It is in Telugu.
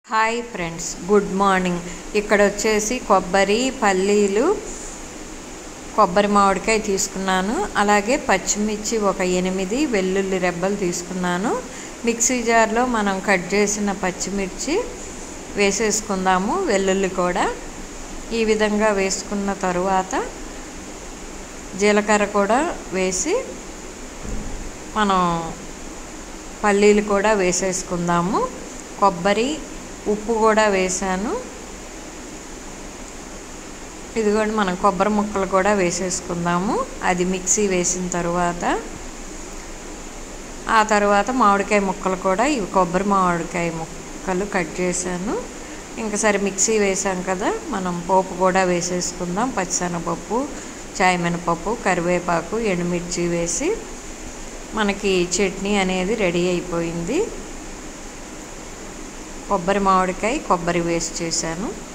హాయ్ ఫ్రెండ్స్ గుడ్ మార్నింగ్ ఇక్కడ వచ్చేసి కొబ్బరి పల్లీలు కొబ్బరి మామిడికాయ తీసుకున్నాను అలాగే పచ్చిమిర్చి ఒక ఎనిమిది వెల్లుల్లి రెబ్బలు తీసుకున్నాను మిక్సీ జార్లో మనం కట్ చేసిన పచ్చిమిర్చి వేసేసుకుందాము వెల్లుల్లి కూడా ఈ విధంగా వేసుకున్న తరువాత జీలకర్ర కూడా వేసి మనం పల్లీలు కూడా వేసేసుకుందాము కొబ్బరి ఉప్పు కూడా వేసాను ఇదిగోండి మనం కొబ్బరి ముక్కలు కూడా వేసేసుకుందాము అది మిక్సీ వేసిన తర్వాత ఆ తర్వాత మామిడికాయ ముక్కలు కూడా ఇవి కొబ్బరి మామిడికాయ ముక్కలు కట్ చేశాను ఇంకా సరే మిక్సీ వేసాం కదా మనం పోపు కూడా వేసేసుకుందాం పచ్చిశనగపప్పు చాయమినపప్పు కరివేపాకు ఎండుమిర్చి వేసి మనకి చట్నీ అనేది రెడీ అయిపోయింది కొబ్బరి మామిడికాయ కొబ్బరి వేస్ట్ చేశాను